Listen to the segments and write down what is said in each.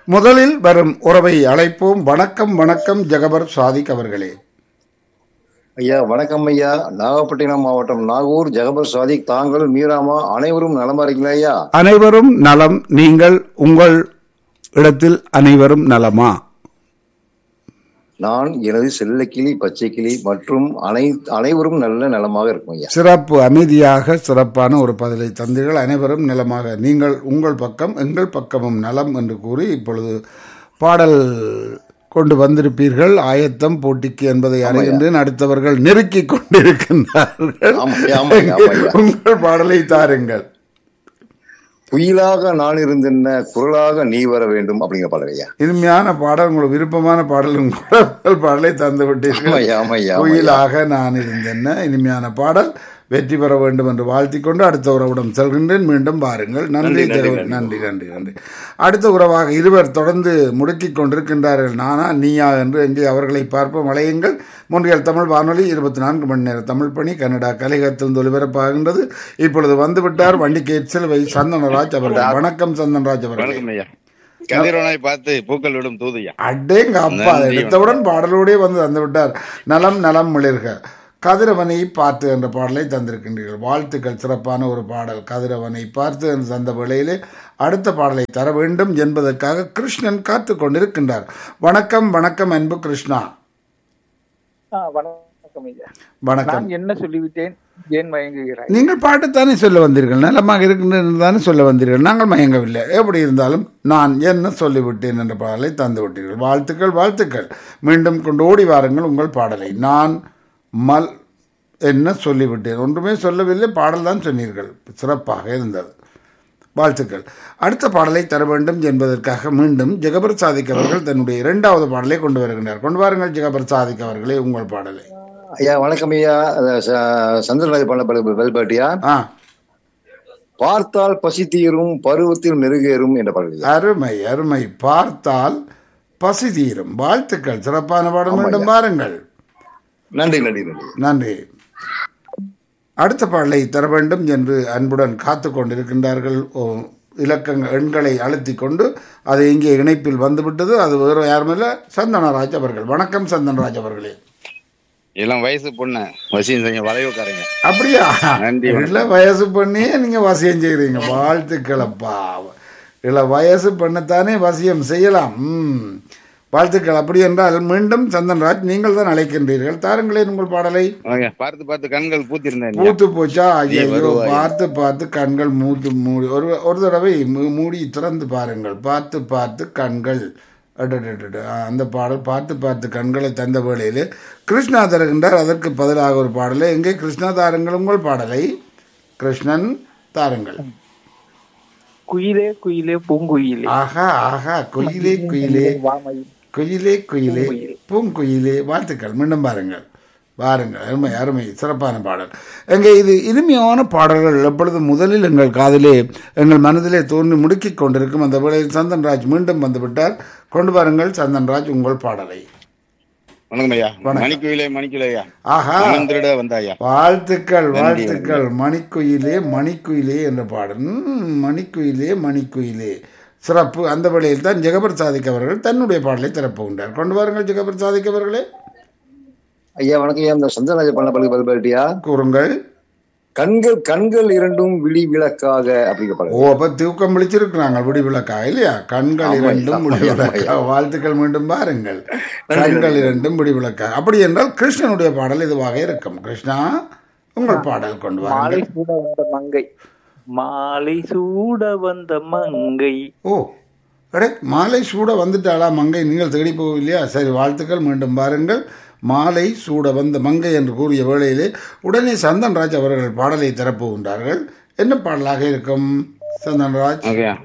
முதலில் வரும் உறவை அழைப்போம் வணக்கம் வணக்கம் ஜெகபர் சாதிக் அவர்களே ஐயா வணக்கம் ஐயா நாகப்பட்டினம் மாவட்டம் நாகூர் ஜெகபர் சாதிக் தாங்கள் மீராமா அனைவரும் நலமா இருக்கீங்களா ஐயா அனைவரும் நலம் நீங்கள் உங்கள் இடத்தில் அனைவரும் நலமா நான் எனது செல்லக்கிளி பச்சை கிளி மற்றும் அனை அனைவரும் நல்ல நலமாக இருக்கும் ஐயா சிறப்பு அமைதியாக சிறப்பான ஒரு பதிலை தந்தீர்கள் அனைவரும் நலமாக நீங்கள் உங்கள் பக்கம் எங்கள் பக்கமும் நலம் என்று கூறி இப்பொழுது பாடல் கொண்டு வந்திருப்பீர்கள் ஆயத்தம் போட்டிக்கு என்பதை அறிகின்றேன் அடுத்தவர்கள் நெருக்கிக் கொண்டிருக்கின்றார்கள் ஆமா ஐயா, ஆமா ஐயா, ஆமா ஐயா. உங்கள் பாடலை தாருங்கள் குயிலாக நான் இருந்தென்ன குரலாக நீ வர வேண்டும் அப்படிங்கிற பாடல் ஐயா இனிமையான பாடல் உங்களுக்கு விருப்பமான பாடலும் கூட முதல் பாடலை தந்து ஆமா விட்டீர்கள் ஐயா ஆமா ஐயா ஆமா ஐயா. கோயிலாக நான் இருந்தேன் இனிமையான பாடல் வெற்றி பெற வேண்டும் என்று வாழ்த்திக் கொண்டு அடுத்த உறவிடம் செல்கின்றேன் மீண்டும் பாருங்கள் நன்றி நன்றி, தேவ- நன்றி. நன்றி நன்றி நன்றி அடுத்த உறவாக இருவர் தொடர்ந்து முடுக்கிக் கொண்டிருக்கின்றார்கள் நானா நீயா என்று எங்கே அவர்களை பார்ப்போம் அலையுங்கள் மூன்றியல் தமிழ் வானொலி இருபத்தி நான்கு மணி நேர தமிழ் பணி கன்னடா கலிகத்தில் ஒலிபரப்பாகின்றது இப்பொழுது வந்துவிட்டார் வண்டிக்கு செல்வை சந்தனராஜ் அவர்கள் வணக்கம் சந்தனராஜ் அவர்கள் வணக்கம் ஐயா கதிரவனாய் பார்த்து பூக்கள் விடும் தூதுயா அடேங்க அப்பா அதை நன்றி, எடுத்தவுடன் பாடலோடே வந்து தந்து விட்டார் நலம் நலம் மிளிர்க கதிரவனை பார்த்து என்ற பாடலை தந்திருக்கின்றீர்கள் வாழ்த்துக்கள் சிறப்பான ஒரு பாடல் கதிரவனை பார்த்து என்று தந்த வேளையிலே அடுத்த பாடலை தர வேண்டும் என்பதற்காக கிருஷ்ணன் காத்து கொண்டிருக்கின்றார் வணக்கம் வணக்கம் அன்பு கிருஷ்ணா ஆ, வணக்கம் ஐயா வணக்கம் நான் என்ன சொல்லிவிட்டேன் ஏன் மயங்குகிறாய் நீங்கள் பாட்டுத்தானே சொல்ல வந்தீர்கள் நலமாக இருக்கின்றது தானே சொல்ல வந்தீர்கள் நாங்கள் மயங்கவில்லை எப்படி இருந்தாலும் நான் என்ன சொல்லிவிட்டேன் என்ற பாடலை தந்து விட்டீர்கள் வாழ்த்துக்கள் வாழ்த்துக்கள் மீண்டும் கொண்டு ஓடி வாருங்கள் உங்கள் பாடலை நான் மல் என்ன சொல்லிவிட்டேன் ஒன்றுமே சொல்லவில்லை பாடல் தான் சொன்னீர்கள் சிறப்பாக இருந்தது வாழ்த்துக்கள் அடுத்த பாடலை தர வேண்டும் என்பதற்காக மீண்டும் ஜெகபர் சாதிக் அவர்கள் தன்னுடைய இரண்டாவது பாடலை கொண்டு வருகின்றார் கொண்டு வாருங்கள் ஜெகபர் சாதிக் அவர்களே உங்கள் பாடலை ஐயா வணக்கம் ஐயா அஹ் ச- சந்திரராஜ் பண்ண வெல்பாட்டியா ஆ பார்த்தால் பசி தீரும் பருவத்தில் மெருகேறும் என்ற பாடல் ஐயா. அருமை அருமை பார்த்தால் பசி தீரும் வாழ்த்துக்கள் சிறப்பான பாடம் மீண்டும் பாருங்கள் நன்றி நன்றி நன்றி நன்றி அடுத்த பாடலை தர வேண்டும் என்று அன்புடன் காத்து கொண்டிருக்கின்றார்கள் ஓ, இலக்கங்கள் எண்களை அழுத்தி கொண்டு அது இங்கே இணைப்பில் வந்துவிட்டது அது வேறு யாருமில்ல சந்தனராஜ் அவர்கள் வணக்கம் சந்தனராஜ் அவர்களே இளம் வயசு பொண்ணு வசியம் செய்ய வளைவுக்காரங்க அப்படியா நன்றி, வணக்கம். இல்ல வயசு பண்ணியே நீங்க வசியம் செய்கிறீங்க வாழ்த்துக்களப்பா இல்ல வயசு பண்ணத்தானே வசியம் செய்யலாம் ம் வாழ்த்துக்கள் அப்படி என்றால் மீண்டும் சந்தன்ராஜ் நீங்கள் தான் அழைக்கின்றீர்கள் தாருங்களேன் உங்கள் பாடலை வாங்க, பார்த்து பார்த்து கண்கள் பூத்திருந்தேன் மூத்து போச்சா ஐயோ வருவாய். பார்த்து பார்த்து கண்கள் மூத்து மூடி ஒரு ஒரு தடவை மூ- மூடி திறந்து பாருங்கள் பார்த்து பார்த்து கண்கள் அடடடட. ஆ, அந்த பாடல் பார்த்து பார்த்து கண்களை தந்த வேளையிலே கிருஷ்ணா தருகின்றார் அதற்கு பதிலாக ஒரு பாடலை எங்கே கிருஷ்ணா தாருங்கள் உங்கள் பாடலை கிருஷ்ணன் தாருங்கள் குயிலே குயிலே பூங்குயிலே ஆஹா ஆஹா குயிலே குயிலே வாமையில் குயிலே குயிலே பூங்குயிலே வாழ்த்துக்கள் மீண்டும் பாருங்கள் பாருங்கள் அருமை அருமை சிறப்பான பாடல் எங்கே இது இனிமையான பாடல்கள் எப்பொழுது முதலில் எங்கள் காதிலே எங்கள் மனதிலே தோன்றி முடுக்கிக் கொண்டிருக்கும் அந்த வேளையில் சந்தன்ராஜ் மீண்டும் வந்துவிட்டார் கொண்டு வாருங்கள் சந்தன்ராஜ் உங்கள் பாடலை வணக்கம் ஐயா வணக்கம். மணிக்குயிலே மணிக்குலையா ஆஹா மனந்திருட வந்தாயா வாழ்த்துக்கள் நன்றி, வாழ்த்துக்கள் மணிக்குயிலே மணிக்குயிலே என்ற பாடல் ம், மணிக்குயிலே மணிக்குயிலே சிறப்பு அந்த வேளையில் தான் ஜெகபர் சாதிக் அவர்கள் தன்னுடைய பாடலை திறப்புகின்றார் கொண்டு வாருங்கள் ஜெகபர் சாதிக் அவர்களே ஐயா வணக்கம் ஐயா இந்த சந்திரராஜ் பண்ண பள்ளி வெல்பாட்டியா கூறுங்கள் கண்கள் கண்கள் இரண்டும் விழி விளக்காக அப்படிங்கிற பாடல் ஓ அப்ப தூக்கம் விழிச்சிருக்கிறாங்க விடி விளக்கா இல்லையா கண்கள் ஆமா, இரண்டும் ஆமா, விடி ஆமா, விளக்கா வாழ்த்துக்கள் மீண்டும் பாருங்கள் நன்றி, கண்கள் நன்றி. இரண்டும் விடி விளக்கா அப்படி என்றால் கிருஷ்ணனுடைய பாடல் இதுவாக இருக்கும் கிருஷ்ணா உங்கள் பாடல் கொண்டு மாலை வாருங்கள் சூட வந்த மங்கை மாலை சூட வந்த மங்கை ஓ அடே மாலை சூட வந்துட்டாளா மங்கை நீங்கள் தேடி போகவில்லையா சரி வாழ்த்துக்கள் மீண்டும் பாருங்கள் மாலை சூட வந்த மங்கை என்று கூறிய வேளையிலே உடனே சந்தன்ராஜ் அவர்கள் பாடலை திறப்புகின்றார்கள் என்ன பாடலாக இருக்கும் சந்தன்ராஜ் ஓகேயா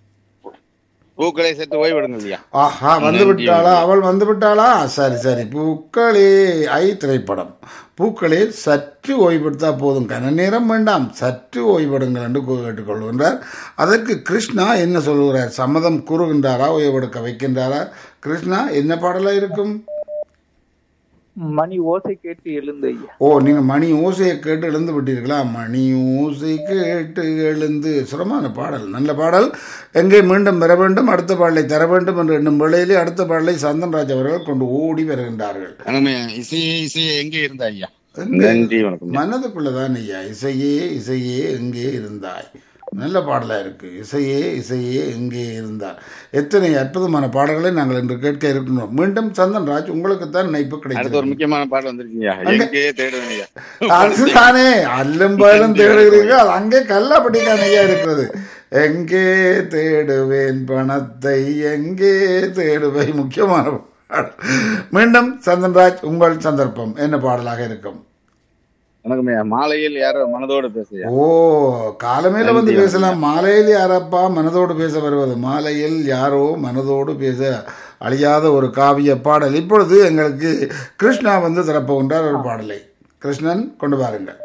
பூக்களை சேர்த்து ஓய்வெடுங்க ஐயா ஆஹா வந்து நன்றி, விட்டாளா அவள் வந்து விட்டாளா சரி சரி பூக்களே ஐ திரைப்படம் பூக்களே சற்று ஓய்வெடுத்தா போதும் கன நேரம் வேண்டாம் சற்று ஓய்வெடுங்கள் என்று கூ- கேட்டுக்கொள்கின்றார் அதற்கு கிருஷ்ணா என்ன சொல்கிறார் சம்மதம் கூறுகின்றாரா ஓய்வெடுக்க வைக்கின்றாரா கிருஷ்ணா என்ன பாடலா இருக்கும் மணி ஓசை கேட்டு எழுந்து ஐயா ஓ நீங்க மணி ஓசையை கேட்டு எழுந்து விட்டீர்களா மணி ஓசை கேட்டு எழுந்து சுரமான பாடல் நல்ல பாடல் எங்கே மீண்டும் பெற வேண்டும் அடுத்த பாடலை தர வேண்டும் என்று எண்ணும் வேளையிலே அடுத்த பாடலை சந்தன்ராஜ் அவர்கள் கொண்டு ஓடி வருகின்றார்கள் வணக்கம்யா இசையே இசையே எங்கே இருந்த ஐயா எங்கே? நன்றி வணக்கம் மனதுக்குள்ளதான் ஐயா இசையே இசையே எங்கே இருந்தாய் நல்ல பாடலா இருக்கு இசையே இசையே எங்கே இருந்தார் எத்தனை அற்புதமான பாடல்களை நாங்கள் இன்று கேட்க இருக்கின்றோம் மீண்டும் சந்தன்ராஜ் உங்களுக்கு தான் நினைப்பு அடுத்த ஒரு கிடைக்கிறது முக்கியமான பாடல் வந்திருக்கீங்க எங்கே தேடுவேன் ஐயா அதுதானே அல்லும் பயிலும் தேடுகிறீர்கள் அங்கே கல்லாப்பட்டிக்கான ஐயா இருக்கிறது எங்கே தேடுவேன் பணத்தை எங்கே தேடுவேன் முக்கியமான பாடல் மீண்டும் சந்தன்ராஜ் உங்கள் சந்தர்ப்பம் என்ன பாடலாக இருக்கும் வணக்கம்யா மாலையில் யாரோ மனதோடு பேசுயா ஓ காலமேல வந்து பேசலாம் மாலையில் யாரப்பா மனதோடு பேச வருவது மாலையில் யாரோ மனதோடு பேச அழியாத ஒரு காவிய பாடல் இப்பொழுது எங்களுக்கு கிருஷ்ணா வந்து திறப்புகின்றார் ஒரு பாடலை கிருஷ்ணன் கொண்டு வாருங்கள்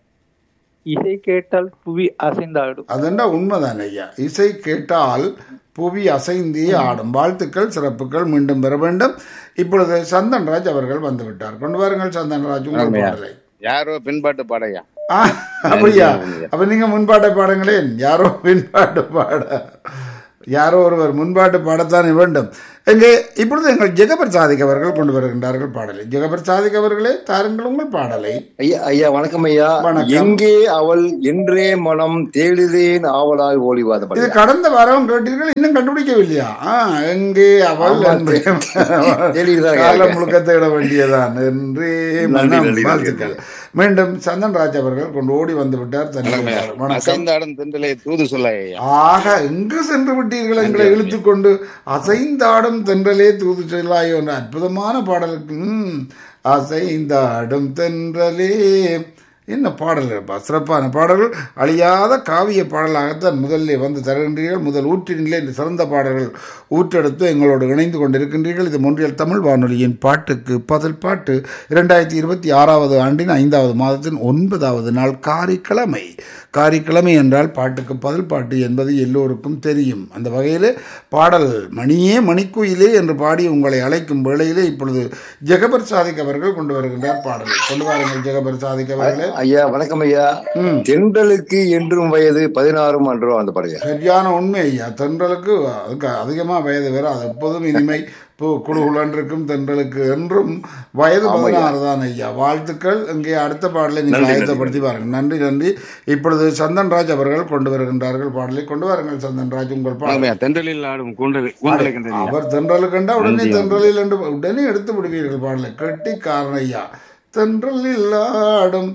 இசை கேட்டால் புவி அசைந்தாடும் அதெண்டா உண்மைதான் ஐயா இசை கேட்டால் புவி அசைந்தே ஆடும் வாழ்த்துக்கள் சிறப்புகள் மீண்டும் பெற வேண்டும் இப்பொழுது சந்தன்ராஜ் அவர்கள் வந்து விட்டார் கொண்டு வாருங்கள் சந்தன்ராஜ் உங்கள் ஆமாய்யா. பாடலை யாரோ பின்பாட்டு பாடையா ஆ, அப்படியா அப்ப நீங்க முன்பாட்டை பாடுங்களேன் யாரோ பின்பாட்டு பாட யாரோ ஒருவர் முன்பாட்டு பாடத்தான் வேண்டும் எங்கே இப்பொழுது எங்கள் ஜெகபர் சாதிக் அவர்கள் கொண்டு வருகின்றார்கள் பாடலை ஜெகபர் சாதிக் அவர்களே தாருங்கள் உங்கள் பாடலை ஐயா ஐயா வணக்கம் ஐயா வணக்கம். எங்கே அவள் என்றே மனம் தேடுதேன் ஆவலாய் ஓடிவாத இது படையா கடந்த வாரம் கேட்டீர்கள் இன்னும் கண்டுபிடிக்கவில்லையா ஆ எங்கே அவள் ஆமா, என்று தேடிதான் காலம் இருக்கேன். முழுக்க தேட வேண்டியதான் என்றே நன்றி, மனம் நன்றி, வாழ்த்துக்கள் மீண்டும் சந்தன்ராஜ் அவர்கள் கொண்டு ஓடி வந்து விட்டார் தன்னுடைய வணக்கம் அசைந்தாடும் தென்றலை தூது சொல்ல ஐயா ஆக எங்கு சென்று விட்டீர்கள் எங்களை இழுத்துக் கொண்டு அசைந்தாடும் தென்றலே தூது செல்லாயோ என்ற அற்புதமான பாடலுக்கு ம், அசைந்தாடும் தென்றலே என்ன பாடல்கள்ப்பா சிறப்பான பாடல்கள் அழியாத காவிய பாடலாகத்தான் முதலில் வந்து தருகின்றீர்கள் முதல் ஊற்றினிலே இந்த சிறந்த பாடல்கள் ஊற்றெடுத்து எங்களோடு இணைந்து கொண்டிருக்கின்றீர்கள் இது மொன்றியல் தமிழ் வானொலியின் பாட்டுக்கு பதில் பாட்டு இரண்டாயிரத்தி இருபத்தி ஆறாவது ஆண்டின் ஐந்தாவது மாதத்தின் ஒன்பதாவது நாள் காரிக்கிழமை காரிக்கிழமை என்றால் பாட்டுக்கு பதில் பாட்டு என்பது எல்லோருக்கும் தெரியும் அந்த வகையில் பாடல் மணியே மணிக்குயிலே என்று பாடி உங்களை அழைக்கும் வேளையிலே இப்பொழுது ஜெகபர் சாதிக் அவர்கள் கொண்டு வருகின்றார் பாடலை கொண்டு வாருங்கள் ஜெகபர் சாதிக் அவர்களே ஐயா வணக்கம் ஐயா ம். தென்றலுக்கு என்றும் வயது பதினாறும் அன்றோ அந்த படையா சரியான உண்மை ஐயா தென்றலுக்கு அதுக்கு அதிகமாக வயது வேற அது எப்போதும் இனிமை பூ குழுகுலன் இருக்கும் தென்றலுக்கு என்றும் வயது பதினாறு தான் ஐயா வாழ்த்துக்கள் இங்கே அடுத்த பாடலை நீங்கள் ஆயத்தப்படுத்தி பாருங்கள் நன்றி நன்றி இப்பொழுது சந்தன்ராஜ் அவர்கள் கொண்டு வருகின்றார்கள் பாடலை கொண்டு வாருங்கள் சந்தன்ராஜ் உங்கள் பாடல் வணக்கம்யா தென்றலில் ஆடும் கூண்டல் கூந்தலை கண்டறியா அவர் தென்றல் கண்டா உடனே தென்றலில் என்று உடனே எடுத்து விடுவீர்கள் பாடலை கெட்டி காரணையா தென்றலில் ஆடும்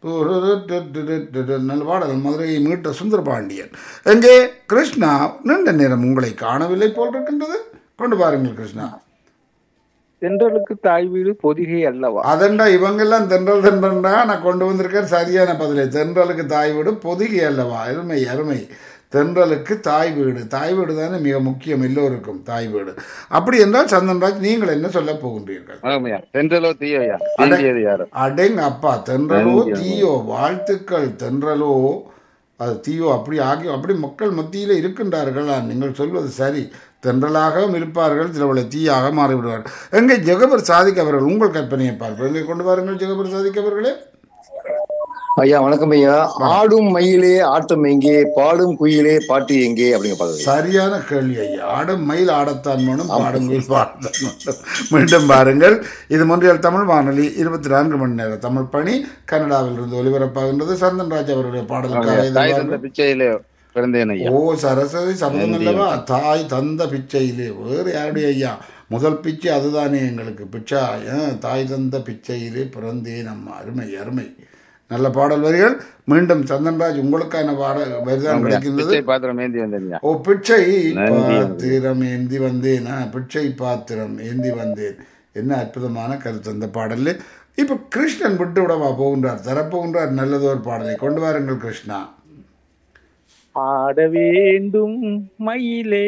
நல்ல பாடல் மதுரையை மீட்ட சுந்தர பாண்டியன் எங்கே கிருஷ்ணா நீண்ட நேரம் உங்களை காணவில்லை போல் இருக்கின்றது கொண்டு பாருங்கள் கிருஷ்ணா தென்றலுக்கு தாய் வீடு பொதிகை அல்லவா அதண்டா இவங்கெல்லாம் தென்றல் தென்றல்டா நான் கொண்டு வந்திருக்கேன் சரியான பதிலை தென்றலுக்கு தாய் வீடு பொதுகி அல்லவா அருமை அருமை தென்றலுக்கு தாய் வீடு தாய் வீடு தானே மிக முக்கியம் எல்லோருக்கும் தாய் வீடு அப்படி என்றால் சந்தன்ராஜ் நீங்கள் என்ன சொல்ல போகின்றீர்கள் வணக்கம்யா தென்றலோ தீயோயா தீண்டியது யாரோ அடேங்க அப்பா தென்றலோ தீயோ வாழ்த்துக்கள் தென்றலோ அது தீயோ அப்படி ஆகி அப்படி மக்கள் மத்தியில் இருக்கின்றார்களா நீங்கள் சொல்வது சரி தென்றலாகவும் இருப்பார்கள் சிலவளை தீயாக மாறிவிடுவார்கள் எங்கே ஜெகபர் சாதிக் அவர்கள் உங்கள் கற்பனையை பார்ப்போம் எங்கே கொண்டு வாருங்கள் ஜெகபர் சாதிக் அவர்களே ஐயா வணக்கம் ஐயா ஆடும் மயிலே ஆட்டம் எங்கே பாடும் குயிலே பாட்டு எங்கே அப்படிங்க பாடல் சரியான கேள்வி ஐயா ஆடும் மயில் ஆடத்தான் வேணும் பாடும் குயில் பாடத்தான் வேணும் மீண்டும் பாருங்கள் இது மொன்றியல் தமிழ் வானொலி இருபத்தி நான்கு மணி நேர தமிழ் பணி கனடாவில் இருந்து ஒலிபரப்பாகின்றது சந்தன்ராஜ் அவருடைய பாடலுக்காக தாய் எதிர்பார்ப்பு- தந்த பிச்சையிலே பிறந்தேன் ஐயா ஓ சரஸ்வதி சபதம் அல்லவா தாய் தந்த பிச்சையிலே வேறு யாருடைய ஐயா முதல் பிச்சை அதுதானே எங்களுக்கு பிச்சா ஏன் தாய் தந்த பிச்சையிலே பிறந்தேன் அம்மா அருமை அருமை நல்ல பாடல் வரிகள் மீண்டும் சந்தன்ராஜ் உங்களுக்கான பாடல் வரிதான் கிடைக்கின்றது பிச்சை பாத்திரம் ஏந்தி வந்தேன் ஓ பிச்சை நன்றி. பாத்திரம் ஏந்தி வந்தேன் ஆ, பிச்சை பாத்திரம் ஏந்தி வந்தேன் என்ன அற்புதமான கருத்து அந்த பாடல்ல இப்ப கிருஷ்ணன் விட்டு விடவா போகின்றார் தரப்போகின்றார் நல்லதொரு பாடலை கொண்டு வாருங்கள் கிருஷ்ணா ஆட வேண்டும் மயிலே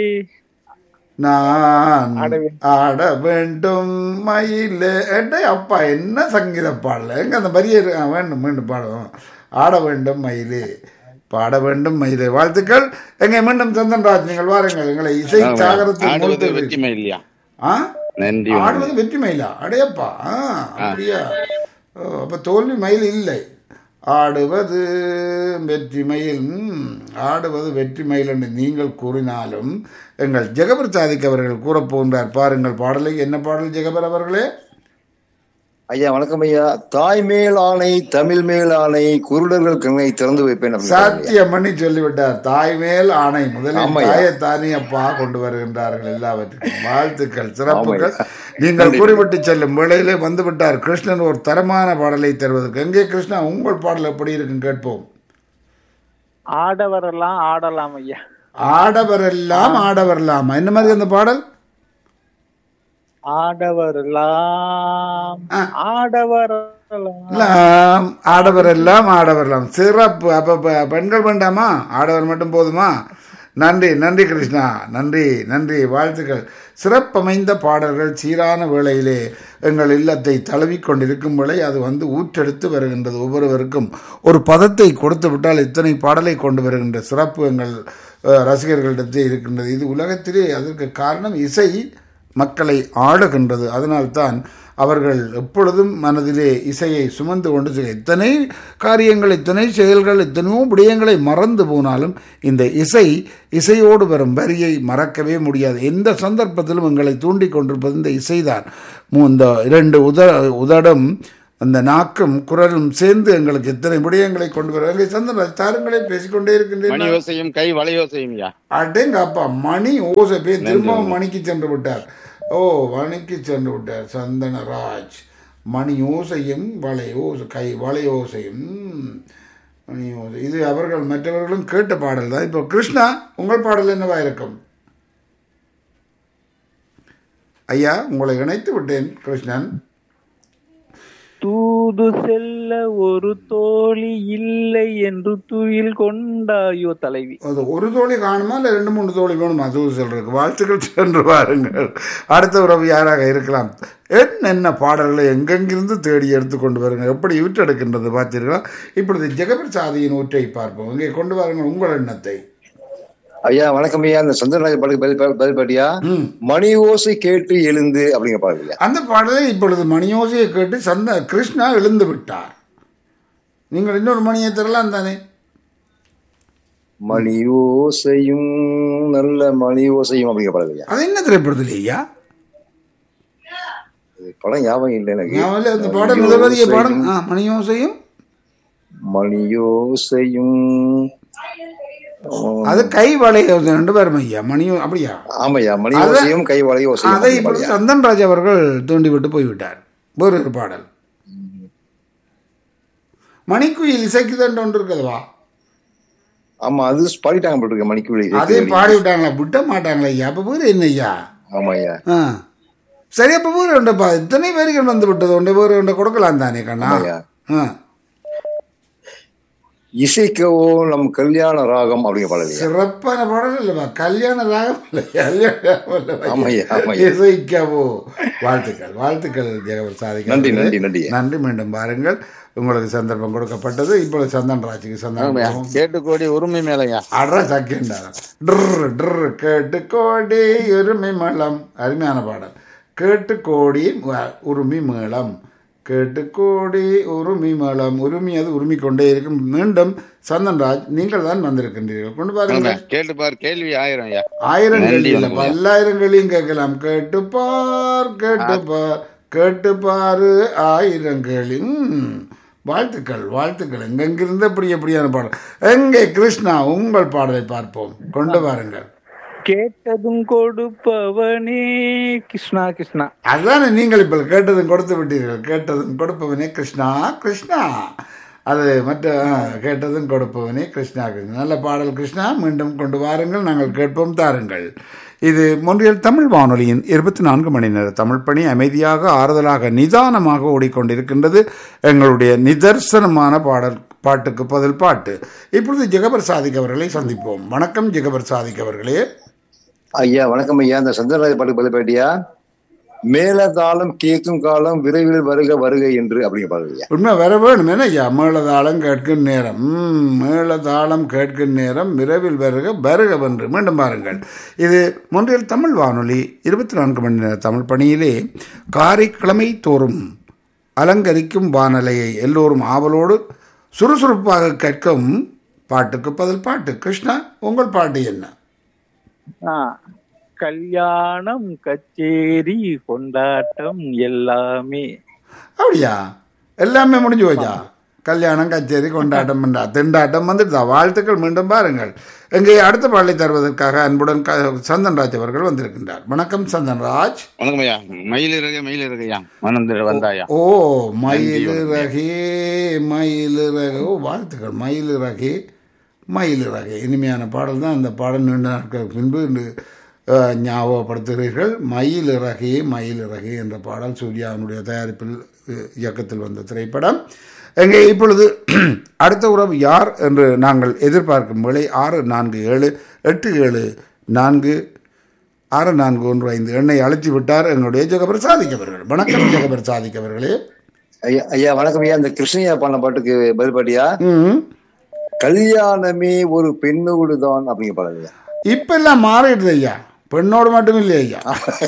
நான் ஆட வேண்டும். ஆட வேண்டும் மயிலே ஏட்டே அப்பா என்ன சங்கீத பாடல எங்க அந்த வரியை இரு- ஆ, வேண்டும் மீண்டும் பாடுவோம் ஆட வேண்டும் மயிலே பாட வேண்டும் மயிலே வாழ்த்துக்கள் எங்க மீண்டும் சந்தன்ராஜ் நீங்கள் வாருங்கள் எங்களை இசை சாகரத்தில் ஆடுவது மூழ்கி- வெற்றிமை இல்லையா ஆ நன்றி ஆடுவது வெற்றி மயிலா அடையப்பா ஆ அப்படியா ஓ, அப்ப தோல்வி மயில் இல்லை ஆடுவது வெற்றி மயில் ம், ஆடுவது வெற்றி மயில் என்று நீங்கள் கூறினாலும் எங்கள் ஜெகபர் சாதிக் அவர்கள் கூறப்போகின்றார் பாருங்கள் பாடலை என்ன பாடல் ஜெகபர் அவர்களே ஐயா வணக்கம் ஐயா தாய் மேல் ஆணை தமிழ் மேல் ஆணை குருடர்கள் கண்ணை திறந்து வைப்பேன் அப்படின்னு சொல்றாங்க ஐயா. சாத்தியம் பண்ணி சொல்லிவிட்டார் தாய் மேல் ஆணை முதலில் ஆமாய்யா. தாயை தானே அப்பா கொண்டு வருகின்றார்கள் எல்லாவற்றுக்கும் வாழ்த்துக்கள் சிறப்புகள் நீங்கள் குறிப்பிட்டு செல்லும் வேளையிலே வந்து விட்டார் கிருஷ்ணன் ஒரு தரமான பாடலை தருவதற்கு எங்கே கிருஷ்ணா உங்கள் பாடல் எப்படி இருக்கும் கேட்போம் ஆடவரெல்லாம் ஆடலாம் ஐயா ஆடவரெல்லாம் ஆடவரெல்லாம் என்ன மாதிரி அந்த பாடல் ஆடவரெல்லாம் ஆ. ஆடவரெல்லாம் எல்லாம் ஆடவரெல்லாம் ஆடவரெல்லாம் சிறப்பு அப்ப ப- பெண்கள் வேண்டாமா ஆடவர் மட்டும் போதுமா நன்றி நன்றி கிருஷ்ணா நன்றி நன்றி வாழ்த்துக்கள் சிறப்பமைந்த பாடல்கள் சீரான வேளையிலே எங்கள் இல்லத்தை தழுவிக் கொண்டிருக்கும் வேளை அது வந்து ஊற்றெடுத்து வருகின்றது ஒவ்வொருவருக்கும் ஒரு பதத்தை கொடுத்து விட்டால் இத்தனை பாடலை கொண்டு வருகின்ற சிறப்பு எங்கள் அஹ், ரசிகர்களிடத்தே இருக்கின்றது இது உலகத்திலே அதற்கு காரணம் இசை மக்களை ஆளுகின்றது அதனால்தான் அவர்கள் எப்பொழுதும் மனதிலே இசையை சுமந்து கொண்டு செல்ல- இத்தனை காரியங்கள் இத்தனை செயல்கள் எத்தனையோ விடயங்களை மறந்து போனாலும் இந்த இசை இசையோடு வரும் வரியை மறக்கவே முடியாது எந்த சந்தர்ப்பத்திலும் எங்களை தூண்டிக் கொண்டிருப்பது இந்த இசைதான் மூ- இந்த இரண்டு உத உதடும் அந்த நாக்கும் குரலும் சேர்ந்து எங்களுக்கு எத்தனை விடயங்களை கொண்டு வரும் எங்களை சந்தன தாருங்களே பேசிக்கொண்டே மணி இருக்கின்றேன் யோசையும் கை வளையோசையும் ஐயா அடேங்க அப்பா மணி ஓசை பேர் திரும்பவும் மணிக்கு சென்று விட்டார் ஓ மணிக்கு சென்று விட்டார் சந்தனராஜ் மணி ஓசையும் வளை ஓசை கை வளை ஓசையும் ம், மணி ஓசை இது அவர்கள் மற்றவர்களும் கேட்ட பாடல் தான் இப்போ கிருஷ்ணா உங்கள் பாடல் என்னவா இருக்கும் ஐயா உங்களை இணைத்து விட்டேன் கிருஷ்ணன் தூது செல்ல ஒரு தோழி இல்லை என்று துயில் கொண்டாயோ தலைவி அது ஒரு தோழி காணுமா இல்லை ரெண்டு மூணு தோழி வேணுமா தூது சொல்றதுக்கு வாழ்த்துக்கள் சென்று வாருங்கள் அடுத்த உறவு யாராக இருக்கலாம் என்னென்ன பாடல்களை எங்கெங்கிருந்து தேடி எடுத்து கொண்டு வருங்க எப்படி விட்டெடுக்கின்றது பார்த்தீர்களா இப்பொழுது ஜெகபர் சாதியின் ஊற்றை பார்ப்போம் இங்கே கொண்டு வாருங்கள் உங்கள் எண்ணத்தை ஐயா வணக்கம் ஐயா இந்த சந்திரராஜ் பாட்டுக்கு பதில் பா- பதில் பாட்டியா ம் மணி ஓசை கேட்டு எழுந்து அப்படிங்கிற பாடல் ஐயா அந்த பாடலை இப்பொழுது மணியோசையை கேட்டு சந்த கிருஷ்ணா எழுந்து விட்டார் நீங்கள் இன்னொரு மணியை தரலாம் தானே மணி ஓசையும் நல்ல மணி ஓசையும் அப்படிங்கிற பாடல் ஐயா அது என்ன திரைப்படத்தில் ஐயா இது படம் ஞாபகம் இல்லை எனக்கு ஞாபகம் இல்லை, அந்த பாடல் முதல்வரிய பாடம் ஆ மணியோசையும் மணியோசையும் அது கை வளை ரெண்டு பேரும் ஐயா மணியும் அப்படியா ஆமையா மணி அத- ஓசையும் கை வளைய ஓசையும் அதை அப்படிங்கிற இப்பொழுது பாடல் ஐயா. சந்தன்ராஜ் அவர்கள் தூண்டிவிட்டு போய்விட்டார் வேறு ஒரு பாடல் மணிக்குயில் இசைக்குதன் ஒன்று இருக்குதுவா ஆமா அது பாடிட்டாங்க போட்டுருக்க மணிக்குழி அதையும் பாடி விட்டாங்களா விட்ட மாட்டாங்களா ஐயா அப்ப வேறு என்ன ஐயா ஆமா ஐயா ஆ சரி அப்ப வேறு உண்டப்பா இத்தனை பேர்கள் வந்து விட்டது உண்டை வேறு உண்டை கொடுக்கலாம் தானே கண்ணா ஆமாய்யா. ஆ இசைக்கவோ நம் கல்யாண ராகம் அப்படிங்கிற பாடல் ஐயா. சிறப்பான பாடல் இல்லைப்பா கல்யாண ராகம் இல்லை கல்யாண ராகம் இல்லைப்பா. ஆமாய்யா, ஆமாய்யா. இசைக்கவோ வாழ்த்துக்கள் வாழ்த்துக்கள் ஜெகவர் சாதிக்க நன்றி, நன்றி, நன்றி. நன்றி மீண்டும் பாருங்கள் உங்களுக்கு சந்தர்ப்பம் கொடுக்கப்பட்டது இப்பொழுது சந்தன் ராஜுக்கு ஆமாய்யா. சந்தர்ப்பம் கேட்டு கோடி உரிமை மேலையா அட சக்கிண்டா ட்ரு ட்ரு கேட்டு கோடி உரிமை மேளம் அருமையான பாடல் கேட்டு கோடி வ- உரிமை மேளம் கேட்டு கோடி உரிமை மேளம் உரிமை அது உரிமை கொண்டே இருக்கும் மீண்டும் சந்தன்ராஜ் நீங்கள் தான் வந்திருக்கின்றீர்கள் கொண்டு பாருங்கள் கேட்டு பாரு கேள்வி ஆயிரம் ஐயா ஆயிரம் நன்றி கேள்வி இல்லை வணக்கம். பல்லாயிரம் கேள்வியும் கேட்கலாம் கேட்டு பார் கேட்டு பார் கேட்டு பாரு ஆயிரம் கேள்வி ம், வாழ்த்துக்கள் வாழ்த்துக்கள் எங்கெங்கிருந்து அப்படி எப்படியான பாடல் எங்கே கிருஷ்ணா உங்கள் பாடலை பார்ப்போம் கொண்டு வாருங்கள் கேட்டதும் கொடுப்பவனே கிருஷ்ணா கிருஷ்ணா அதுதானே நீங்கள் இப்போ கேட்டதும் கொடுத்து விட்டீர்கள் கேட்டதும் கொடுப்பவனே கிருஷ்ணா கிருஷ்ணா அது மற்ற ஆ, கேட்டதும் கொடுப்பவனே கிருஷ்ணா கிருஷ்ணா நல்ல பாடல் கிருஷ்ணா மீண்டும் கொண்டு வாருங்கள் நாங்கள் கேட்போம் தாருங்கள் இது மொன்றியல் தமிழ் வானொலியின் இருபத்தி நான்கு மணி நேர தமிழ் பணி அமைதியாக ஆறுதலாக நிதானமாக ஓடிக்கொண்டிருக்கின்றது எங்களுடைய நிதர்சனமான பாடல் பாட்டுக்கு பதில் பாட்டு இப்பொழுது ஜெகபர் சாதிக் அவர்களை சந்திப்போம் வணக்கம் ஜெகபர் சாதிக் அவர்களே ஐயா வணக்கம் ஐயா இந்த சந்திரராஜ் பாட்டுக்கு பதில் பாட்டியா மேலதாளம் கேட்கும் காலம் விரைவில் வருக வருக என்று அப்படிங்க பாருங்க உண்மை வர வேணும் என்ன ஐயா மேளதாளம் கேட்கும் நேரம் ம், மேளதாளம் கேட்கும் நேரம் விரைவில் வருக வருக வென்று மீண்டும் பாருங்கள் இது முன்றில் தமிழ் வானொலி இருபத்தி நான்கு மணி நேர தமிழ் பணியிலே காரைக்கிழமை தோறும் அலங்கரிக்கும் வானலையை எல்லோரும் ஆவலோடு சுறுசுறுப்பாக கேட்கும் பாட்டுக்கு பதில் பாட்டு கிருஷ்ணா உங்கள் பாட்டு என்ன ஆ, கல்யாணம் கச்சேரி கொண்டாட்டம் எல்லாமே அப்படியா எல்லாமே முடிஞ்சு போச்சா கல்யாணம் கச்சேரி கொண்டாட்டம் பண்றா திண்டாட்டம் வந்துடுதா வாழ்த்துக்கள் மீண்டும் பாருங்கள் எங்கே அடுத்த பாடலை தருவதற்காக அன்புடன் க- சந்தன்ராஜ் அவர்கள் வந்திருக்கின்றார் வணக்கம் சந்தன்ராஜ் வணக்கம் ஐயா மயில் இருக்க மயில் இருக்கையா வந்து வந்தாயா ஓ மயிலிறகே மயிலிறகு ஓ வாழ்த்துக்கள் மயிலிறகே மயிலிறகே இனிமையான பாடல் தான் அந்த பாடல் நீண்ட நாட்களுக்கு பின்பு இன்று அஹ், ஞாபகப்படுத்துகிறீர்கள் மயிலிறகே மயிலிறகே என்ற பாடல் சூர்யாவினுடைய தயாரிப்பில் அஹ், இயக்கத்தில் வந்த திரைப்படம் எங்கே இப்பொழுது அடுத்த உறவு யார் என்று நாங்கள் எதிர்பார்க்கும் வேளை ஆறு நான்கு ஏழு எட்டு ஏழு நான்கு ஆறு நான்கு ஒன்று ஐந்து எண்ணை அழைத்து விட்டார் எங்களுடைய ஜெகபர் சாதிக் அவர்கள் வணக்கம் ஜெகபர் சாதிக் அவர்களே ஐயா ஐயா வணக்கம் ஐயா இந்த கிருஷ்ணய்யா பண்ண பாட்டுக்கு பதில் பாட்டியா ம் கல்யாணமே ஒரு பெண்ணோடு தான் அப்படிங்க பாருங்க இப்ப எல்லாம் மாறிடுது ஐயா பெண்ணோடு மட்டும் இல்லை ஐயா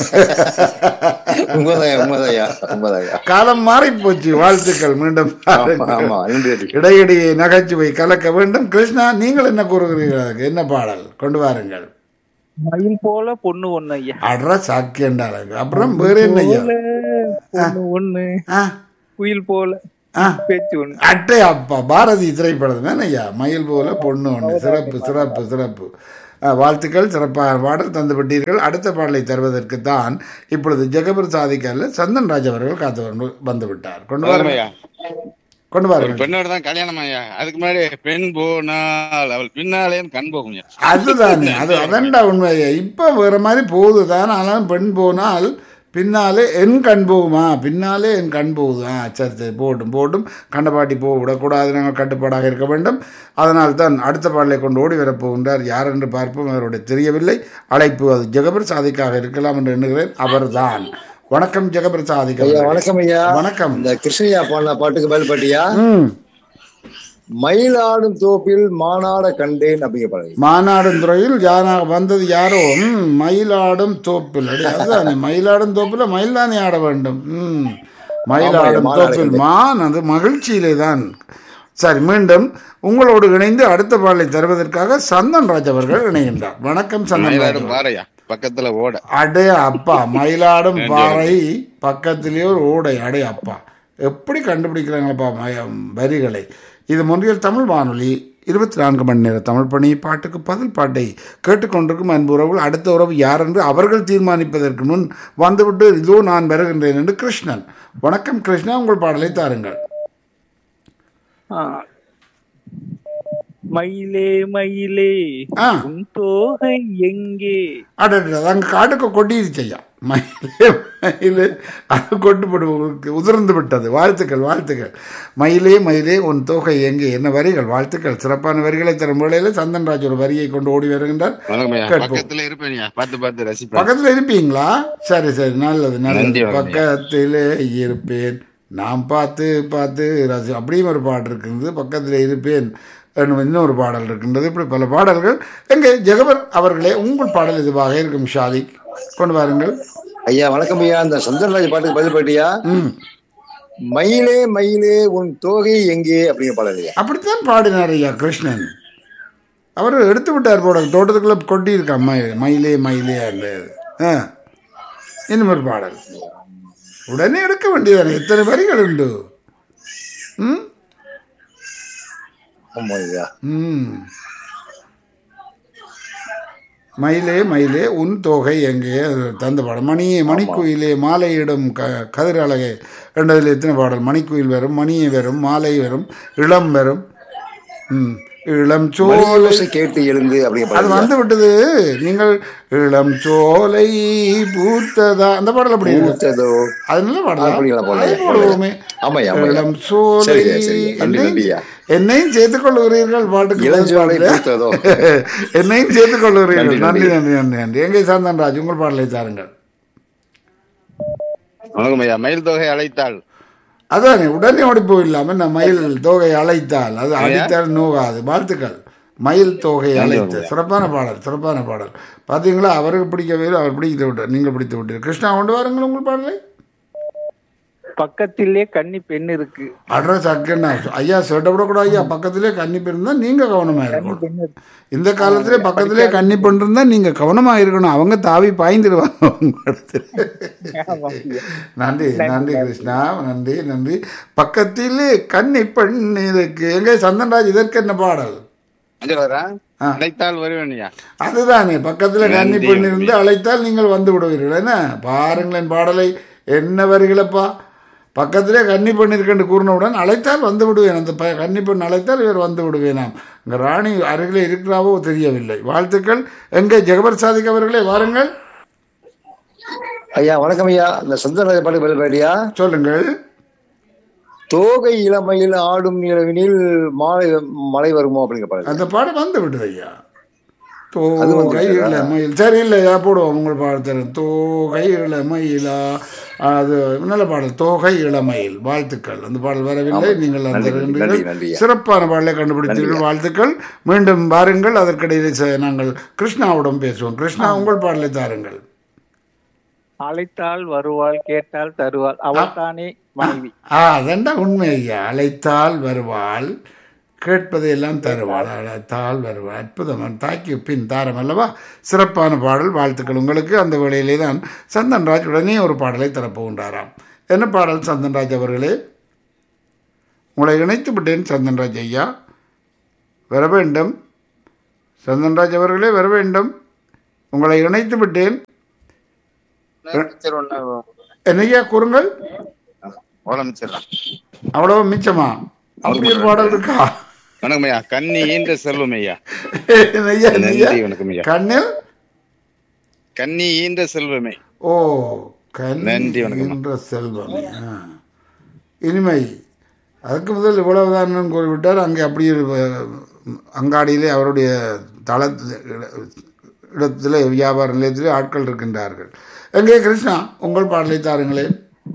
உண்மைதான் உண்மைதான்யா உண்மைதான்யா காலம் மாறி போச்சு வாழ்த்துக்கள் மீண்டும் ஆமா ஆமா நன்றி இடையிடையே நகைச்சுவை கலக்க வேண்டும் கிருஷ்ணா நீங்கள் என்ன கூறுகிறீர்கள் அதுக்கு? என்ன பாடல் கொண்டு வாருங்கள் மயில் போல பொண்ணு ஒண்ணு ஐயா அட்ரா சாக்கியண்டாரு அப்புறம் வேற என்ன ஐயா போல பொண்ணு ஒண்ணு ஆ, குயில் போல ஆ. பேச்சு ஒண்ணு அட்டை அப்பா பாரதி திரைப்படம் தானே ஐயா மயில் போல பொண்ணு ஒன்று சிறப்பு சிறப்பு சிறப்பு ஆ, வாழ்த்துக்கள் சிறப்பாக பாடல் தந்துவிட்டீர்கள் அடுத்த பாடலை தருவதற்கு தான் இப்பொழுது ஜெகபர் சாதிக்கல்ல சந்தன் ராஜ் அவர்கள் காத்து வந்து- வந்து விட்டார் கொண்டு வணக்கம் வாருங்கள் ஐயா கொண்டு ஒரு வாருங்கள் பெண்ணோட தான் கல்யாணம் ஐயா அதுக்கு முன்னாடி பெண் போனால் அவள் பின்னாலே கண் போகும் ஐயா அதுதானே அது அதண்டா உண்மை இப்போ வேற மாதிரி போகுது தான் ஆனாலும் பெண் போனால் பின்னாலே என் கண் போகுமா பின்னாலே என் கண் போகுது ஆ சரி சரி போட்டும் போட்டும் கண்டபாட்டி போக விடக்கூடாது நாங்கள் கட்டுப்பாடாக இருக்க வேண்டும் அதனால் தான் அடுத்த பாடலை கொண்டு ஓடி வரப்போகின்றார் யார் என்று பார்ப்போம் அவருடைய தெரியவில்லை அழைப்பு அது ஜெகபர் சாதிக்காக இருக்கலாம் என்று எண்ணுகிறேன் அவர்தான் வணக்கம் ஜெகபர் சாதிக் ஐயா அவர்களே. வணக்கம் ஐயா வணக்கம் இந்த கிருஷ்ணய்யா பண்ண பாட்டுக்கு பதில் பாட்டியா ம் மயிலாடும் தோப்பில் மானாட கண்டேன் அப்படிங்க பாருங்க மாநாடும் துறையில் யாராக வந்தது யாரோ ம், மயிலாடும் தோப்பில் அடி, அதுதானே மயிலாடும் தோப்பில் மயில் தானே ஆட வேண்டும் ம் மயிலாடும் மான் தோப்பில் மான் அது மகிழ்ச்சியிலே தான் சரி மீண்டும் உங்களோடு இணைந்து அடுத்த பாடலை தருவதற்காக சந்தன் ராஜ் அவர்கள் இணைகின்றார் வணக்கம் சந்தன் ராஜ் மயிலாடும் அவர்கள். பாறையா பக்கத்துல ஓட அடே அப்பா மயிலாடும் பாறை பக்கத்திலேயே ஒரு ஓடை அடே அப்பா எப்படி கண்டுபிடிக்கிறாங்களப்பா மய- வரிகளை இது முன்றியல் தமிழ் வானொலி இருபத்தி நான்கு மணி நேர தமிழ் பணி பாட்டுக்கு பதில் பாட்டை கேட்டுக்கொண்டிருக்கும் அன்பு உறவுகள் அடுத்த உறவு யார் என்று அவர்கள் தீர்மானிப்பதற்கு முன் வந்துவிட்டு இதோ நான் வருகின்றேன் என்று கிருஷ்ணன் வணக்கம் கிருஷ்ணா உங்கள் பாடலை தாருங்கள் ஆ. மயிலே மயிலே ஆ. உன் தோகை எங்கே அடடா அங்கே காட்டுக்கு கொட்டிருச்சு ஐயா மயிலே மயிலே அது கொட்டுப்படு உதிர்ந்து விட்டது வாழ்த்துக்கள் வாழ்த்துக்கள் மயிலே மயிலே உன் தொகை எங்கே என்ன வரிகள் வாழ்த்துக்கள் சிறப்பான வரிகளை தரும் வேளையில் சந்தன்ராஜ் ஒரு வரியை கொண்டு ஓடி வருகின்றார் வணக்கம் ஐயா கேட்போம். பக்கத்துல இருப்பேன் பார்த்து பார்த்து ரசிப்பேன் பக்கத்துல இருப்பீங்களா சரி சரி நல்லது நல்லது நன்றி, வணக்கம். பக்கத்திலே இருப்பேன் நாம் பார்த்து பார்த்து ரசி அப்படியும் ஒரு பாட்டு இருக்குது பக்கத்தில் இருப்பேன் என்னும் இன்னொரு பாடல் இருக்கின்றது இப்படி பல பாடல்கள் எங்கே ஜெகபர் அவர்களே உங்கள் பாடல் இதுவாக இருக்கும் ஷாதிக் கொண்டு வாருங்கள் ஐயா வணக்கம் ஐயா இந்த சந்திரராஜ் பாட்டுக்கு பதில் பாட்டியா ம் மயிலே மயிலே உன் தோகை எங்கே அப்படிங்க பாடல் ஐயா அப்படித்தான் பாடினார் ஐயா கிருஷ்ணன் அவர் எடுத்து விட்டார் போட தோட்டத்துக்குள்ள கொட்டி இருக்கா மயில் மயிலே மயிலே அந்த ஆ இன்னும் ஒரு பாடல் உடனே எடுக்க வேண்டியதானே எத்தனை வரிகள் உண்டு ம் ஆமா ஐயா ம் மயிலே மயிலே உன் தொகை எங்கே அது தந்த பாடல் மணியே மணிக்குயிலே மாலையிடும் க கதிர் அழகே ரெண்டதில் எத்தனை பாடல் மணிக்குயில் வரும் மணியை வரும் மாலை வரும் இளம் வரும் ம் இளம் சோலை மணியோசை கேட்டு எழுந்து அப்படிங்க அது பாடல் வந்து விட்டது நீங்கள் இளம் சோலை பூத்ததா அந்த பாடல் அப்படி இருக்கு பூத்ததோ அது நல்ல பாடல் அப்படிங்களா பாடல்? அது போடுவோமே ஆமாய்யா, ஆமாய்யா. இளம் சோலை சரிங்க, சரிங்க. நன்றி, என்னையும் நன்றியா. என்னையும் சேர்த்துக் கொள்ளுகிறீர்கள் பாட்டுக்கு இளஞ்சோலை பாடல. பூத்ததோ. என்னையும் சேர்த்துக் கொள்ளுகிறீர்கள் நன்றி, நன்றி நன்றி. நன்றி நன்றி நன்றி எங்கே சாந்தன் ராஜ் உங்கள் பாடலை தாருங்கள் வணக்கம் ஐயா மயில் தொகை அழைத்தாள் அதானே உடனே ஓடி போயிடலாம நான் மயில் தொகை அழைத்தால் அது அழைத்தால் நோகாது வாழ்த்துக்கள் மயில் தொகை அழைத்த சிறப்பான பாடல் சிறப்பான பாடல் பாத்தீங்களா அவருக்கு பிடிக்கவே இல்லை, அவர் பிடித்து விட்டார் நீங்கள் பிடித்து விட்டீர்கள் கிருஷ்ணா கொண்டு வாருங்கள் உங்கள் பாடலை பக்கத்திலே கன்னி பெண் இருக்கு அட்ரஸ் அக்கன்னா ஐயா சொட்டப்படக்கூடாது ஐயா பக்கத்திலே கன்னி பெண் இருந்தா நீங்க கவனமா இருக்கணும் பெண் இருக்கு இந்த காலத்திலே பக்கத்திலே கன்னி பெண் இருந்தா நீங்க கவனமா இருக்கணும் அவங்க தாவி பாய்ந்துருவாங்க உங்க இடத்துல ஆமா ஐயா. நன்றி நன்றி கிருஷ்ணா நன்றி நன்றி பக்கத்திலே கன்னி பெண் இருக்கு எங்க சந்தன்ராஜ் இதற்கு என்ன பாடல் அஞ்சலரா ஆ. அழைத்தால் வருவேன் ஐயா அதுதானே பக்கத்துல கன்னி பெண் இருந்து அழைத்தால் நீங்கள் வந்து விடுவீர்கள் என்ன பாருங்களேன் பாடலை என்ன வருகிறப்பா பக்கத்திலே கன்னி பெண் இருக்கென்று கூறினவுடன் அழைத்தால் வந்து விடுவேன் அந்த ப- கன்னி பெண் அழைத்தால் இவர் வந்து விடுவேனாம் இங்க ராணி அருகிலே இருக்கிறாவோ தெரியவில்லை வாழ்த்துக்கள் எங்கே ஜெகபர் சாதிக் அவர்களே வாருங்கள் ஐயா வணக்கம் ஐயா இந்த சந்திரராஜ பாட்டு பதில்பாட்டியா சொல்லுங்கள் தோகை இளமையில் ஆடும் நிலவினில் மாலை மழை வருமோ அப்படிங்கிற பாடல் அந்த பாடம் வந்து விடுது ஐயா அது வந்து தோகை விட்டதா? இளமயில் சரி இல்லையா போடுவோம் உங்கள் பாடத்தரும் தோகை இளமயிலா அது நல்ல பாடல் தோகை இளமயில் வாழ்த்துக்கள் அந்த பாடல் வரவில்லை நீங்கள் அந்த நன்றி, இருக்கின்றீர்கள். நன்றி, நன்றி ஐயா. சிறப்பான பாடலை கண்டுபிடித்தீர்கள் வாழ்த்துக்கள் மீண்டும் வாருங்கள் அதற்கிடையில் ச- நாங்கள் கிருஷ்ணாவுடன் பேசுவோம் கிருஷ்ணா உங்கள் பாடலை தாருங்கள் அழைத்தால் வருவாள் கேட்டால் தருவாள் அவள் தானே மனைவி ஆ அதண்டா உண்மை ஐயா அழைத்தால் வருவாள் கேட்பதையெல்லாம் தருவாள் அழைத்தால் வருவாள் அற்புதம் தாக்கி பின் தாரம் அல்லவா சிறப்பான பாடல் வாழ்த்துக்கள் உங்களுக்கு அந்த வேளையிலே தான் சந்தன்ராஜ் உடனே ஒரு பாடலை தரப்போகின்றாராம் என்ன பாடல் சந்தன்ராஜ் அவர்களே உங்களை இணைத்து விட்டேன் சந்தன்ராஜ் ஐயா வர வேண்டும் சந்தன்ராஜ் அவர்களே வர வேண்டும் உங்களை இணைத்து விட்டேன் என்னையா கூறுங்கள் ஓலமிச்சிடலாம் அவ்வளவு மிச்சமா அப்படி ஒரு பாடல் இருக்கா வணக்கம் ஐயா கன்னி ஈன்ற செல்வம் ஐயா என்னய்யா, என்னய்யா? நன்றி வணக்கம் ஐயா கண்ணில் கன்னி ஈன்ற செல்வமே ஓ கண்ணி நன்றி, வணக்கம். என்ற செல்வம் ஆ. இனிமை அதுக்கு முதல் இவ்வளவுதான் கூறிவிட்டார் அங்கே அப்படியே அஹ், அங்காடியிலே அவருடைய தள இடத்துல வியாபார நிலையத்திலே ஆட்கள் இருக்கின்றார்கள் எங்கே கிருஷ்ணா உங்கள் பாடலை தாருங்களேன்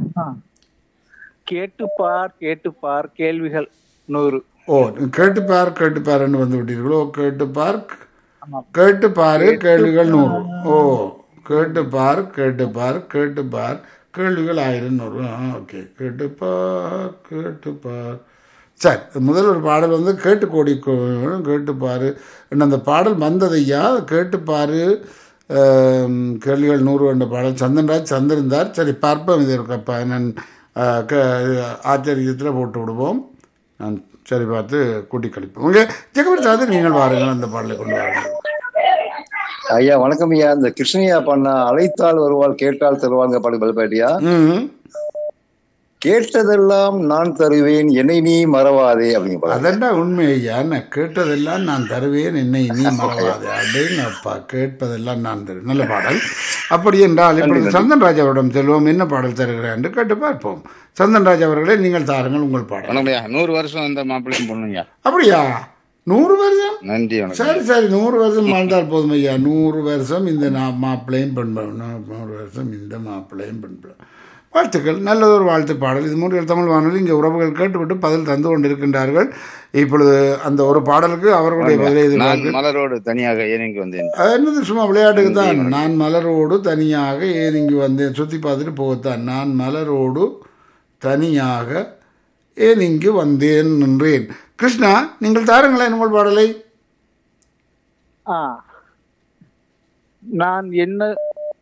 கேட்டுப்பார் கேட்டுப்பார் கேள்விகள் நூறு ஓ கேட்டுப்பார் கேட்டுப்பாருன்னு வந்து விட்டீர்களோ கேட்டுப்பார் ஆமாம். கேட்டுப்பாரு கேள்விகள் நூறு ஓ கேட்டுப்பார் கேட்டுப்பார் கேட்டுப்பார் கேள்விகள் ஆயிரம் நூறு ஓகே கேட்டுப்பார் கேட்டுப்பார் சரி முதல் ஒரு பாடல் வந்து கேட்டு கோடி கோ- கேட்டுப்பாரு என்ன அந்த பாடல் வந்ததையா கேட்டுப்பாரு ஆம், கேள்விகள் நூறு என்ற பாடல் சந்தன்ராஜ் சந்திருந்தார் சரி பார்ப்போம் இது இருக்கப்பா நான் ஆ, க- ஆச்சரியத்தில் போட்டு விடுவோம் நான் சரி பார்த்து கூட்டி கழிப்போம் உங்க ஜெகபர் சாது நீங்கள் வாருங்கள் அந்த பாடலை கொண்டு வாருங்கள் ஐயா வணக்கம் ஐயா இந்த கிருஷ்ணய்யா பண்ண அழைத்தால் வருவாள் கேட்டால் தருவாங்க பாட்டு பதில்பாட்டியா ம் கேட்டதெல்லாம் நான் தருவேன் என்னை நீ மறவாதே அப்படிங்கிற பாடல் அதெண்டா உண்மை ஐயா நான் கேட்டதெல்லாம் நான் தருவேன் என்னை நீ மறவாது அப்படின்னு அப்பா கேட்பதெல்லாம் நான் தருவேன் நல்ல பாடல் அப்படி என்றால் இப்பொழுது சந்தன்ராஜ் அவரிடம் செல்வோம் என்ன பாடல் தருகிறேன் என்று கேட்டு பார்ப்போம் சந்தன்ராஜ் அவர்களே நீங்கள் தாருங்கள் உங்கள் பாடல் வணக்கம் ஐயா நூறு வருஷம் அந்த மாப்பிள்ளையும் பொண்ணுங்க அப்படியா நூறு வருஷம் நன்றி வணக்கம் சரி சரி நூறு வருஷம் வாழ்ந்தால் போதும் ஐயா நூறு வருஷம் இந்த நா- மாப்பிள்ளையும் பெண் ப- நூ- நூறு வருஷம் இந்த மாப்பிள்ளையும் பெண் ப- வாழ்த்துக்கள் நல்லதொரு வாழ்த்து பாடல் இது மூன்று தமிழ் வானொலி இங்கே உறவுகள் கேட்டுவிட்டு பதில் தந்து கொண்டிருக்கின்றார்கள் இப்பொழுது அந்த ஒரு பாடலுக்கு அவர்களுடைய பதிலை நான் எதிர்பார்க்க மலரோடு தனியாக இறங்கி வந்தேன் அது என்னது சும்மா விளையாட்டுக்கு தான் நான் மலரோடு தனியாக ஏன் இங்கு வந்தேன் சுற்றி பார்த்துட்டு போகத்தான் நான் மலரோடு தனியாக ஏன் இங்கு வந்தேன் நின்றேன் கிருஷ்ணா நீங்கள் தாருங்களேன் உங்கள் பாடலை ஆ நான் என்ன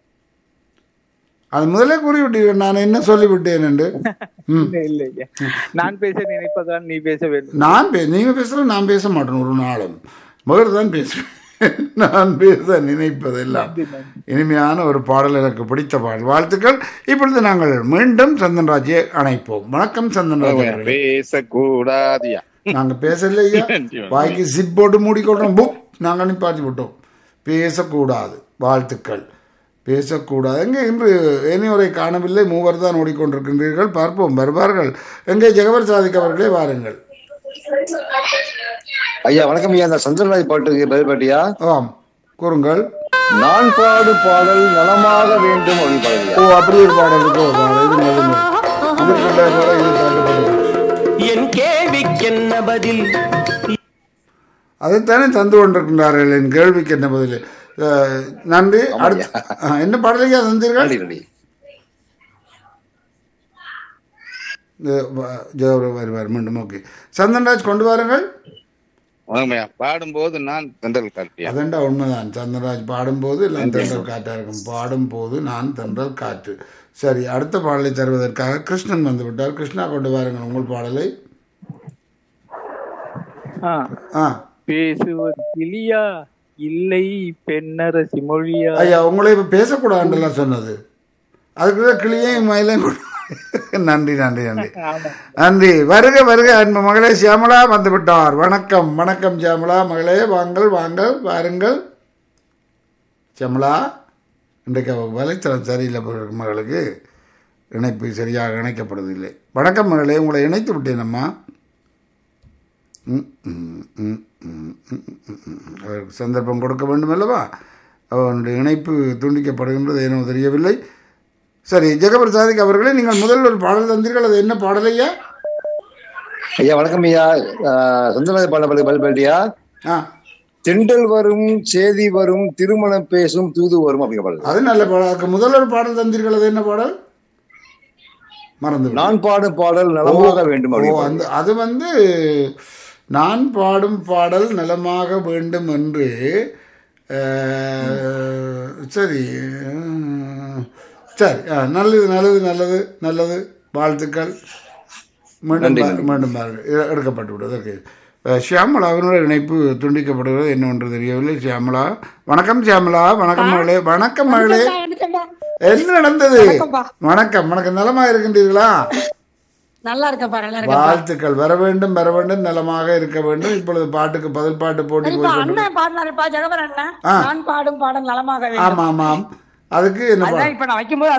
அது முதலே கூறிவிட்டீர்கள் நான் என்ன சொல்லிவிட்டேன் என்று ம். இல்லை இல்லை ஐயா. நான் பேச நினைப்பதால் நீ பேச வேண்டும் நான் பே நீங்கள் பேசுகிற நான் பேச மாட்டேன் ஒரு நாளும் மகர் தான் பேசுவேன் நான் பேச நினைப்பதெல்லாம் இனிமையான ஒரு பாடல் எனக்கு பிடித்த பாடல் வாழ்த்துக்கள் இப்பொழுது நாங்கள் மீண்டும் சந்தன்ராஜை அணைப்போம் வணக்கம் சந்தன்ராஜ் அவர்களே பேசக்கூடாதியா நாங்க பேசலையா நன்றி. வாய்க்கு சிப் போட்டு மூடிக்கொள்றோம் புக் நாங்க நிப்பாட்டி விட்டோம் பேசக்கூடாது வாழ்த்துக்கள் பேசக்கூடாது எங்கே இன்று இனியோரை காணவில்லை மூவர் தான் ஓடிக்கொண்டிருக்கின்றீர்கள் பார்ப்போம் வருவார்கள் எங்கே ஜெகவர் சாதிக் அவர்களே வாருங்கள் ஐயா வணக்கம் ஐயா இந்த சந்திரராஜ் பாட்டுக்கு பதில்பாட்டியா ஆம் கூறுங்கள் நான் பாடு பாடல் நலமாக வேண்டும் அப்படின்னு பாடுங்க ஓ அப்படி ஒரு பாடல் இருக்கோ பாடல் இது நல்லது இதற்குள்ள கூட இது தாண்டப்பட்டது. என் கேள்விக்கு என்ன பதில் அதைத்தானே தந்து கொண்டிருக்கின்றார்கள் என் கேள்விக்கு என்ன பதில் அஹ், நன்றி அடுத்து ஆ, என்ன பாடலையா தந்தீர்கள் நன்றி நன்றி இந்த வ- ஜெயவர் வருவார் மீண்டும் ஓகே சந்தன்ராஜ் கொண்டு வாருங்கள் வணக்கம்யா பாடும்போது நான் தென்றல் காட்டியா அதண்டா உண்மைதான் சந்தன்ராஜ் பாடும்போது எல்லாம் தென்றல் காற்றா இருக்கும் பாடும்போது நான் தென்றல் காற்று சரி அடுத்த பாடலை தருவதற்காக கிருஷ்ணன் வந்து விட்டார் கிருஷ்ணா கொண்டு வாருங்கள் உங்கள் பாடலை ஆ, ஆ பேசுவது கிளியா இல்லை பெண்ணரசி மொழியா ஐயா உங்களை இப்போ பேசக்கூடாதுன்றலாம் சொன்னது அதுக்குள்ள கிளியையும் மயிலையும் கொண்டு நன்றி நன்றி நன்றி ஆமா நன்றி வருக வருக அன்பு மகளே சியாமலா வந்து விட்டார் வணக்கம் வணக்கம் சியாமலா மகளே வாங்கள் வாங்கள் வாருங்கள் சியாமலா இன்றைக்கு அவ வலைத்தளம் சரியில்லை போல இருக்கு மகளுக்கு இணைப்பு சரியாக இணைக்கப்படுவதில்லை வணக்கம் மகளே உங்களை இணைத்து விட்டேனம்மா ம், ம், ம், ம், ம், ம், ம். அவருக்கு சந்தர்ப்பம் கொடுக்க வேண்டும் அல்லவா அவனுடைய இணைப்பு துண்டிக்கப்படுகின்றது ஏனோ தெரியவில்லை சரி ஜெகபர் சாதிக் அவர்களே நீங்கள் முதல் ஒரு பாடல் தந்தீர்கள் அது என்ன பாடலையா ஐயா வணக்கம் ஐயா சொந்த பாட பல் பல்பல்டியா ஆ தெண்டல் வரும் சேதி வரும் திருமணம் பேசும் தூது வரும் அப்படிங்கிற பாடல் அது நல்ல பாடல் அதுக்கு முதல் ஒரு பாடல் தந்தீர்கள் அது என்ன பாடல் மறந்து விட்டேன். நான் பாடும் பாடல் நலமாக வேண்டும் ஓ அப்படிங்கிற அந்த அது வந்து நான் பாடும் பாடல் நலமாக வேண்டும் என்று அஹ், சரி உம், சரி ஆ, நல்லது நல்லது நல்லது நல்லது வாழ்த்துக்கள் மீண்டும் நன்றி, பா- நன்றி. மீண்டும் பாருங்கள் இது எடுக்கப்பட்டு விட்டது ஓகே அஹ், ஷியாமளா அவனுடைய இணைப்பு துண்டிக்கப்படுகிறது என்னவென்று தெரியவில்லை ஷியாமளா வணக்கம் ஷியாமளா வணக்கம் மகளே வணக்கம் மகளே என்ன நடந்தது வணக்கம் வணக்கம் நலமா இருக்கின்றீர்களா நல்லா இருக்கப்பா நல்லா இருக்கப்பா வாழ்த்துக்கள் வர வேண்டும் வர வேண்டும் நலமாக இருக்க வேண்டும் இப்பொழுது பாட்டுக்கு பதில் பாட்டு போட்டி இப்ப போய் கொண்டு அண்ணன் பாடினாருப்பா ஜெகபர் அண்ணன் ஆ. நான் பாடும் பாடல் நலமாக வேண்டும் ஆமா ஆமாம் அதுக்கு என்ன அதான் பாடல் இப்ப நான் வைக்கும்போது